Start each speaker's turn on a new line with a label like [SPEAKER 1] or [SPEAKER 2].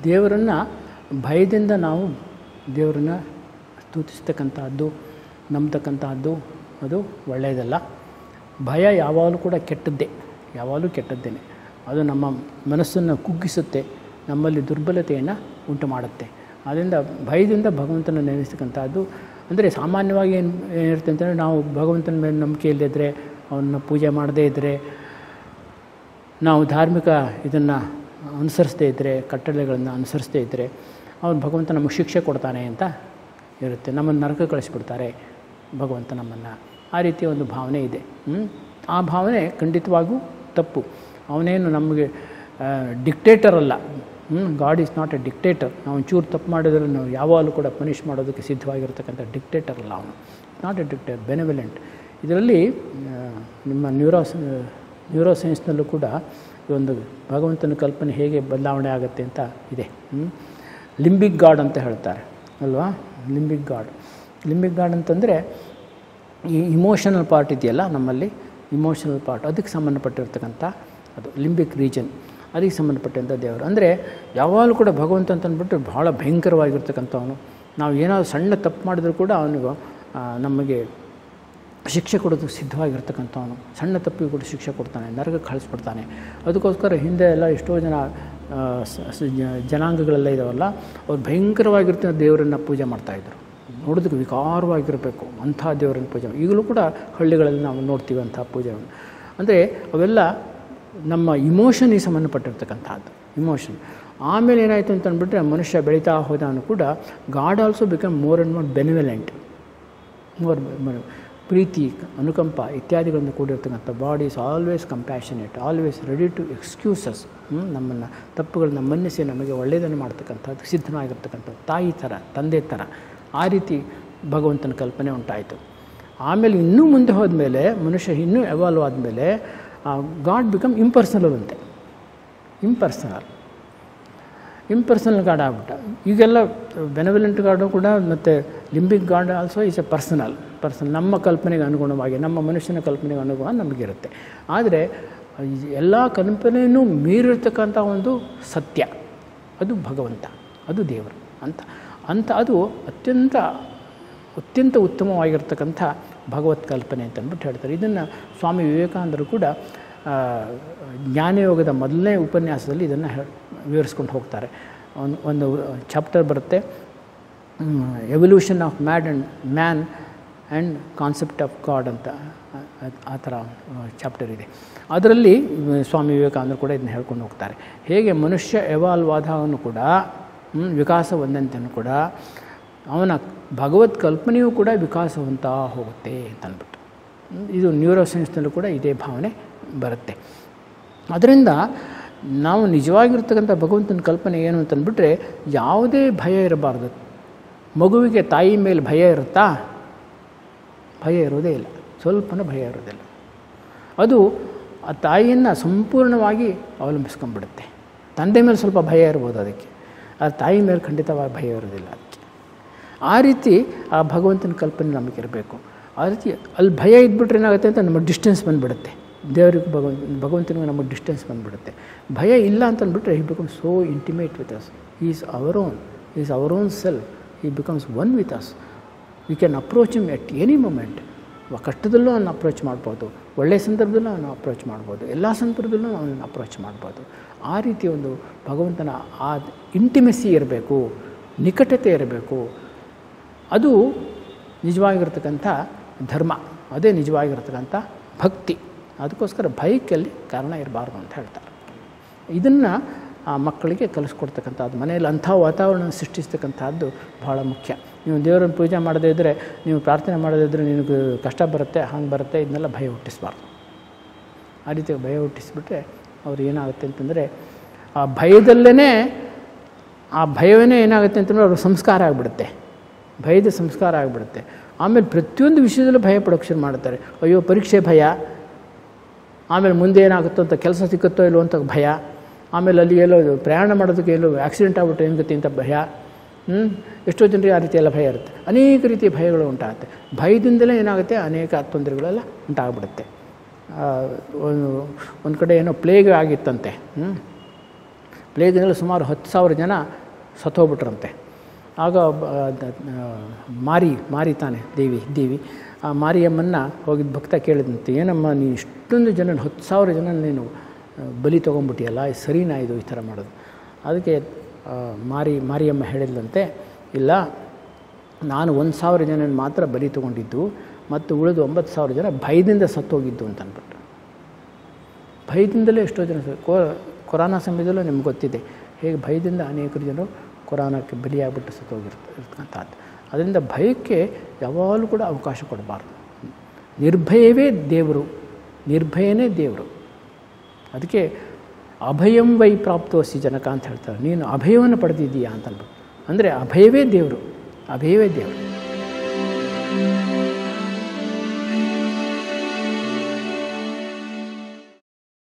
[SPEAKER 1] ದೇವರನ್ನು ಭಯದಿಂದ ನಾವು ದೇವರನ್ನ ಸ್ತುತಿಸ್ತಕ್ಕಂಥದ್ದು ನಂಬತಕ್ಕಂಥದ್ದು ಅದು ಒಳ್ಳೆಯದಲ್ಲ ಭಯ ಯಾವಾಗಲೂ ಕೂಡ ಕೆಟ್ಟದ್ದೇ ಯಾವಾಗಲೂ ಕೆಟ್ಟದ್ದೇನೆ ಅದು ನಮ್ಮ ಮನಸ್ಸನ್ನು ಕುಗ್ಗಿಸುತ್ತೆ ನಮ್ಮಲ್ಲಿ ದುರ್ಬಲತೆಯನ್ನು ಉಂಟು ಮಾಡುತ್ತೆ ಆದ್ದರಿಂದ ಭಯದಿಂದ ಭಗವಂತನ ನೆನೆಸ್ತಕ್ಕಂಥದ್ದು ಅಂದರೆ ಸಾಮಾನ್ಯವಾಗಿ ಏನು ಏನಿರುತ್ತೆ ಅಂತಂದರೆ ನಾವು ಭಗವಂತನ ಮೇಲೆ ನಂಬಿಕೆ ಇಲ್ಲದಿದ್ದರೆ ಅವನ್ನ ಪೂಜೆ ಮಾಡದೇ ಇದ್ದರೆ ನಾವು ಧಾರ್ಮಿಕ ಇದನ್ನು ಅನುಸರಿಸದೇ ಇದ್ದರೆ ಕಟ್ಟಳೆಗಳನ್ನು ಅನುಸರಿಸದೇ ಇದ್ದರೆ ಅವನು ಭಗವಂತ ನಮಗೆ ಶಿಕ್ಷೆ ಕೊಡ್ತಾನೆ ಅಂತ ಇರುತ್ತೆ ನಮ್ಮನ್ನು ನರಕ ಕಳಿಸ್ಬಿಡ್ತಾರೆ ಭಗವಂತ ನಮ್ಮನ್ನು ಆ ರೀತಿಯ ಒಂದು ಭಾವನೆ ಇದೆ ಹ್ಮ್? ಆ ಭಾವನೆ ಖಂಡಿತವಾಗೂ ತಪ್ಪು ಅವನೇನು ನಮಗೆ ಡಿಕ್ಟೇಟರ್ ಅಲ್ಲ God is not a dictator ನಾವು ಚೂರು ತಪ್ಪು ಮಾಡಿದ್ರೆ ನಾವು ಯಾವಾಗಲೂ ಕೂಡ ಪನಿಷ್ ಮಾಡೋದಕ್ಕೆ ಸಿದ್ಧವಾಗಿರ್ತಕ್ಕಂಥ ಡಿಕ್ಟೇಟರ್ ಅಲ್ಲ ಅವನು ನಾಟ್ ಎ ಡಿಕ್ಟೇಟರ್ ಬೆನೆವಲೆಂಟ್ ಇದರಲ್ಲಿ ಆ, ನಿಮ್ಮ ನ್ಯೂರೋ ನ್ಯೂರೋ ಸೈನ್ಸ್ನಲ್ಲೂ ಕೂಡ ಈ ಒಂದು ಭಗವಂತನ ಕಲ್ಪನೆ ಹೇಗೆ ಬದಲಾವಣೆ ಆಗುತ್ತೆ ಅಂತ ಇದೆ ಲಿಂಬಿಕ್ ಗಾಡ್ ಅಂತ ಹೇಳ್ತಾರೆ ಅಲ್ವಾ ಲಿಂಬಿಕ್ ಗಾಡ್ ಲಿಂಬಿಕ್ ಗಾಡ್ ಅಂತಂದರೆ ಈ ಇಮೋಷನಲ್ ಪಾರ್ಟ್ ಇದೆಯಲ್ಲ ನಮ್ಮಲ್ಲಿ ಇಮೋಷನಲ್ ಪಾರ್ಟ್ ಅದಕ್ಕೆ ಸಂಬಂಧಪಟ್ಟಿರ್ತಕ್ಕಂಥ ಅದು ಲಿಂಬಿಕ್ ರೀಜನ್ ಅದಕ್ಕೆ ಸಂಬಂಧಪಟ್ಟಂಥ ದೇವರು ಅಂದರೆ ಯಾವಾಗಲೂ ಕೂಡ ಭಗವಂತ ಅಂತ ಅಂದ್ಬಿಟ್ಟು ಭಾಳ ಭಯಂಕರವಾಗಿರ್ತಕ್ಕಂಥವನು ನಾವು ಏನಾದರೂ ಸಣ್ಣ ತಪ್ಪು ಮಾಡಿದರೂ ಕೂಡ ಅವನಿಗೂ ಆ, ನಮಗೆ ಶಿಕ್ಷೆ ಕೊಡೋದಕ್ಕೆ ಸಿದ್ಧವಾಗಿರ್ತಕ್ಕಂಥವನು ಸಣ್ಣ ತಪ್ಪಿಗೂ ಕೂಡ ಶಿಕ್ಷೆ ಕೊಡ್ತಾನೆ ನರಕಕ್ಕೆ ಕಳಿಸ್ಬಿಡ್ತಾನೆ ಅದಕ್ಕೋಸ್ಕರ ಹಿಂದೆ ಎಲ್ಲ ಎಷ್ಟೋ ಜನ ಆ, ಸ- ಸ- ಜ- ಜನಾಂಗಗಳೆಲ್ಲ ಇದಾವಲ್ಲ ಅವ್ರು ಭಯಂಕರವಾಗಿರ್ತ ದೇವರನ್ನು ಪೂಜೆ ಮಾಡ್ತಾಯಿದ್ರು ನೋಡೋದಕ್ಕೆ ವಿಕಾರವಾಗಿರಬೇಕು ಅಂಥ ದೇವರನ್ನು ಪೂಜೆ ಈಗಲೂ ಕೂಡ ಹಳ್ಳಿಗಳಲ್ಲಿ ನಾವು ನೋಡ್ತೀವಿ ಅಂಥ ಪೂಜೆಗಳನ್ನು ಅಂದರೆ ಅವೆಲ್ಲ ನಮ್ಮ ಇಮೋಷನಿಗೆ ಸಂಬಂಧಪಟ್ಟಿರ್ತಕ್ಕಂಥದ್ದು ಇಮೋಷನ್ ಆಮೇಲೆ ಏನಾಯಿತು ಅಂತ ಅಂದ್ಬಿಟ್ರೆ ಮನುಷ್ಯ ಬೆಳೀತಾ ಹೋದಾನು ಕೂಡ God also become more and more benevolent more ಪ್ರೀತಿ ಅನುಕಂಪ ಇತ್ಯಾದಿಗಳಿಂದ ಕೂಡಿರ್ತಕ್ಕಂಥ body is always compassionate always ready to excuses ನಮ್ಮನ್ನು ತಪ್ಪುಗಳನ್ನ ಮನ್ನಿಸಿ ನಮಗೆ ಒಳ್ಳೆಯದನ್ನು ಮಾಡ್ತಕ್ಕಂಥದ್ದು ಸಿದ್ಧನಾಗಿರ್ತಕ್ಕಂಥದ್ದು ತಾಯಿ ಥರ ತಂದೆ ಥರ ಆ ರೀತಿ ಭಗವಂತನ ಕಲ್ಪನೆ ಉಂಟಾಯಿತು ಆಮೇಲೆ ಇನ್ನೂ ಮುಂದೆ ಹೋದ್ಮೇಲೆ ಮನುಷ್ಯ ಇನ್ನೂ ಎವಾಲ್ವ್ ಆದಮೇಲೆ ಗಾಡ್ ಬಿಕಮ್ ಇಂಪರ್ಸನಲ್ ಅಂತೆ ಇಂಪರ್ಸನಲ್ ಇಂಪರ್ಸನಲ್ ಗಾಡ್ ಆಗ್ಬಿಟ್ಟ ಈಗೆಲ್ಲ ಬೆನವಲೆಂಟ್ ಗಾರ್ಡು ಕೂಡ ಮತ್ತು limbic God also is a personal personal ನಮ್ಮ ಕಲ್ಪನೆಗೆ ಅನುಗುಣವಾಗಿ ನಮ್ಮ ಮನುಷ್ಯನ ಕಲ್ಪನೆಗೆ ಅನುಗುಣವಾಗಿ ನಮಗಿರುತ್ತೆ ಆದರೆ ಎಲ್ಲ ಕಲ್ಪನೆಯೂ ಮೀರಿರ್ತಕ್ಕಂಥ ಒಂದು ಸತ್ಯ ಅದು ಭಗವಂತ ಅದು ದೇವರು ಅಂತ ಅಂತ ಅದು ಅತ್ಯಂತ ಅತ್ಯಂತ ಉತ್ತಮವಾಗಿರ್ತಕ್ಕಂಥ ಭಗವತ್ ಕಲ್ಪನೆ ಅಂತ ಅಂದ್ಬಿಟ್ಟು ಹೇಳ್ತಾರೆ ಇದನ್ನು ಸ್ವಾಮಿ ವಿವೇಕಾನಂದರು ಕೂಡ ಆ, ಜ್ಞಾನಯೋಗದ ಮೊದಲನೇ ಉಪನ್ಯಾಸದಲ್ಲಿ ಇದನ್ನು ಹೇ ವಿವರಿಸ್ಕೊಂಡು ಹೋಗ್ತಾರೆ ಒಂದು ಒಂದು ಚಾಪ್ಟರ್ ಬರುತ್ತೆ evolution of mad and man and concept of God ಅಂತ ಆ- ಆ ಥರ ಚಾಪ್ಟರ್ ಇದೆ ಅದರಲ್ಲಿ ಸ್ವಾಮಿ ವಿವೇಕಾನಂದರು ಕೂಡ ಇದನ್ನ ಹೇಳ್ಕೊಂಡು ಹೋಗ್ತಾರೆ ಹೇಗೆ ಮನುಷ್ಯ ಎವಾಲ್ವ್ ಆದಾಗನು ಕೂಡ ಹ್ಮ್, ವಿಕಾಸ ಹೊಂದಂತೆಯೂ ಕೂಡ ಅವನ ಭಗವತ್ ಕಲ್ಪನೆಯೂ ಕೂಡ ವಿಕಾಸ ಹೊಂತಾ ಹೋಗುತ್ತೆ ಅಂತ ಅಂದ್ಬಿಟ್ಟು ಹ್ಮ್, ಇದು ನ್ಯೂರೋ ಸೈನ್ಸ್ನಲ್ಲೂ ಕೂಡ ಇದೇ ಭಾವನೆ ಬರುತ್ತೆ ಅದರಿಂದ ನಾವು ನಿಜವಾಗಿರ್ತಕ್ಕಂಥ ಭಗವಂತನ ಕಲ್ಪನೆ ಏನು ಅಂತಂದ್ಬಿಟ್ರೆ ಯಾವುದೇ ಭಯ ಇರಬಾರ್ದು ಮಗುವಿಗೆ ತಾಯಿ ಮೇಲೆ ಭಯ ಇರುತ್ತಾ ಭಯ ಇರೋದೇ ಇಲ್ಲ ಸ್ವಲ್ಪನೂ ಭಯ ಇರೋದಿಲ್ಲ ಅದು ಆ ತಾಯಿಯನ್ನು ಸಂಪೂರ್ಣವಾಗಿ ಅವಲಂಬಿಸ್ಕೊಂಡ್ಬಿಡುತ್ತೆ ತಂದೆ ಮೇಲೆ ಸ್ವಲ್ಪ ಭಯ ಇರ್ಬೋದು ಅದಕ್ಕೆ ಆ ತಾಯಿ ಮೇಲೆ ಖಂಡಿತವಾಗಿ ಭಯ ಇರೋದಿಲ್ಲ ಅದಕ್ಕೆ ಆ ರೀತಿ ಆ ಭಗವಂತನ ಕಲ್ಪನೆ ನಮಗಿರಬೇಕು ಆ ರೀತಿ ಅಲ್ಲಿ ಭಯ ಇದ್ಬಿಟ್ರೆ ಏನಾಗುತ್ತೆ ಅಂತ ನಮಗೆ ಡಿಸ್ಟೆನ್ಸ್ ಬಂದುಬಿಡುತ್ತೆ ದೇವರಿಗೆ ಭಗವಂತ ಭಗವಂತನಿಗೆ ನಮಗೆ ಡಿಸ್ಟೆನ್ಸ್ ಬಂದುಬಿಡುತ್ತೆ ಭಯ ಇಲ್ಲ ಅಂತ ಅಂದ್ಬಿಟ್ರೆ he becomes so intimate with us is our own is our own self he becomes one with us we can approach him at any moment ಕಷ್ಟದಲ್ಲೂ ಅವನ್ನ ಅಪ್ರೋಚ್ ಮಾಡ್ಬೋದು ಒಳ್ಳೆಯ ಸಂದರ್ಭದಲ್ಲೂ ಅವನು ಅಪ್ರೋಚ್ ಮಾಡ್ಬೋದು ಎಲ್ಲ ಸಂದರ್ಭದಲ್ಲೂ ಅವನನ್ನು ಅಪ್ರೋಚ್ ಮಾಡ್ಬೋದು ಆ ರೀತಿ ಒಂದು ಭಗವಂತನ ಆ ಇಂಟಿಮೆಸಿ ಇರಬೇಕು ನಿಕಟತೆ ಇರಬೇಕು ಅದು ನಿಜವಾಗಿರ್ತಕ್ಕಂಥ ಧರ್ಮ ಅದೇ ನಿಜವಾಗಿರ್ತಕ್ಕಂಥ ಭಕ್ತಿ ಅದಕ್ಕೋಸ್ಕರ ಭಯಕ್ಕಲ್ಲಿ ಕಾರಣ ಇರಬಾರ್ದು ಅಂತ ಹೇಳ್ತಾರೆ ಇದನ್ನು ಆ ಮಕ್ಕಳಿಗೆ ಕಲಿಸ್ಕೊಡ್ತಕ್ಕಂಥದ್ದು ಮನೆಯಲ್ಲಿ ಅಂಥ ವಾತಾವರಣ ಸೃಷ್ಟಿಸ್ತಕ್ಕಂಥದ್ದು ಭಾಳ ಮುಖ್ಯ ನೀವು ದೇವರನ್ನು ಪೂಜೆ ಮಾಡದೇ ಇದ್ದರೆ ನೀವು ಪ್ರಾರ್ಥನೆ ಮಾಡದೇ ಇದ್ದರೆ ನಿನಗೆ ಕಷ್ಟ ಬರುತ್ತೆ ಹಂಗೆ ಬರುತ್ತೆ ಇದನ್ನೆಲ್ಲ ಭಯ ಹುಟ್ಟಿಸ್ಬಾರ್ದು ಆ ರೀತಿ ಭಯ ಹುಟ್ಟಿಸ್ಬಿಟ್ರೆ ಅವ್ರು ಏನಾಗುತ್ತೆ ಅಂತಂದರೆ ಆ ಭಯದಲ್ಲೇ ಆ ಭಯವೇ ಏನಾಗುತ್ತೆ ಅಂತಂದರೆ ಅವ್ರಿಗೆ ಸಂಸ್ಕಾರ ಆಗಿಬಿಡುತ್ತೆ ಭಯದ ಸಂಸ್ಕಾರ ಆಗಿಬಿಡುತ್ತೆ ಆಮೇಲೆ ಪ್ರತಿಯೊಂದು ವಿಷಯದಲ್ಲೂ ಭಯ ಪಡೋಕ್ಕೆ ಶುರು ಮಾಡ್ತಾರೆ ಅಯ್ಯೋ ಪರೀಕ್ಷೆ ಭಯ ಆಮೇಲೆ ಮುಂದೆ ಏನಾಗುತ್ತೋ ಅಂತ ಕೆಲಸ ಸಿಕ್ಕುತ್ತೋ ಇಲ್ಲೋ ಅಂತ ಭಯ ಆಮೇಲೆ ಅಲ್ಲಿ ಎಲ್ಲೋ ಪ್ರಯಾಣ ಮಾಡೋದಕ್ಕೆ ಎಲ್ಲೋ ಆಕ್ಸಿಡೆಂಟ್ ಆಗ್ಬಿಟ್ರೆ ಏನು ಗತಿ ಅಂತ ಭಯ ಹ್ಞೂ ಎಷ್ಟೋ ಜನರಿಗೆ ಆ ರೀತಿ ಎಲ್ಲ ಭಯ ಇರುತ್ತೆ ಅನೇಕ ರೀತಿಯ ಭಯಗಳು ಉಂಟಾಗುತ್ತೆ ಭಯದಿಂದಲೇ ಏನಾಗುತ್ತೆ ಅನೇಕ ತೊಂದರೆಗಳೆಲ್ಲ ಉಂಟಾಗ್ಬಿಡುತ್ತೆ ಆ, ಒಂದು ಒಂದು ಕಡೆ ಏನೋ ಪ್ಲೇಗ್ ಆಗಿತ್ತಂತೆ ಹ್ಞೂ ಪ್ಲೇಗ್ನಲ್ಲಿ ಸುಮಾರು ಹತ್ತು ಸಾವಿರ ಜನ ಸತ್ತೋಗ್ಬಿಟ್ರಂತೆ ಆಗ ಬ- ದ- ಆ, ಮಾರಿ ಮಾರಿ ತಾನೆ ದೇವಿ ದೇವಿ ಆ ಮಾರಿಯಮ್ಮನ್ನ ಹೋಗಿದ್ದ ಭಕ್ತ ಕೇಳಿದಂತೆ ಏನಮ್ಮ ನೀನು ಇಷ್ಟೊಂದು ಜನ ಹತ್ತು ಸಾವಿರ ಜನ ನೀನು ಆ, ಬಲಿ ತೊಗೊಂಡ್ಬಿಟ್ಟಿಯಲ್ಲ ಇದು ಸರಿನಾ ಇದು ಈ ಥರ ಮಾಡೋದು ಅದಕ್ಕೆ ಆ, ಮಾರಿ ಮಾರಿಯಮ್ಮ ಹೇಳಿದ್ಲಂತೆ ಇಲ್ಲ ನಾನು ಒಂದು ಸಾವಿರ ಜನ ಮಾತ್ರ ಬಲಿ ತೊಗೊಂಡಿದ್ದು ಮತ್ತು ಉಳಿದು ಒಂಬತ್ತು ಸಾವಿರ ಜನ ಭಯದಿಂದ ಸತ್ತೋಗಿದ್ದು ಅಂತ ಅಂದ್ಬಿಟ್ಟು ಭಯದಿಂದಲೇ ಎಷ್ಟೋ ಜನ ಸ- ಕೊ ಕೊರೋನಾ ಸಮಯದಲ್ಲೂ ನಿಮ್ಗೆ ಗೊತ್ತಿದೆ ಹೇಗೆ ಭಯದಿಂದ ಅನೇಕರು ಜನರು ಕೊರೋನಾಕ್ಕೆ ಬಲಿಯಾಗ್ಬಿಟ್ಟು ಸತ್ತೋಗಿರ್ತ ಇರ್ತಕ್ಕಂಥದ್ದು ಅದರಿಂದ ಭಯಕ್ಕೆ ಯಾವಾಗಲೂ ಕೂಡ ಅವಕಾಶ ಕೊಡಬಾರ್ದು ನಿರ್ಭಯವೇ ದೇವರು ನಿರ್ಭಯನೇ ದೇವರು ಅದಕ್ಕೆ ಅಭಯಂ ವೈ ಪ್ರಾಪ್ತೋಸಿ ಜನಕ ಅಂತ ಹೇಳ್ತಾರೆ ನೀನು ಅಭಯವನ್ನು ಪಡೆದಿದ್ದೀಯಾ ಅಂತ ಅಂದ್ಬಿಟ್ಟು ಅಂದರೆ ಅಭಯವೇ ದೇವರು ಅಭಯವೇ ದೇವರು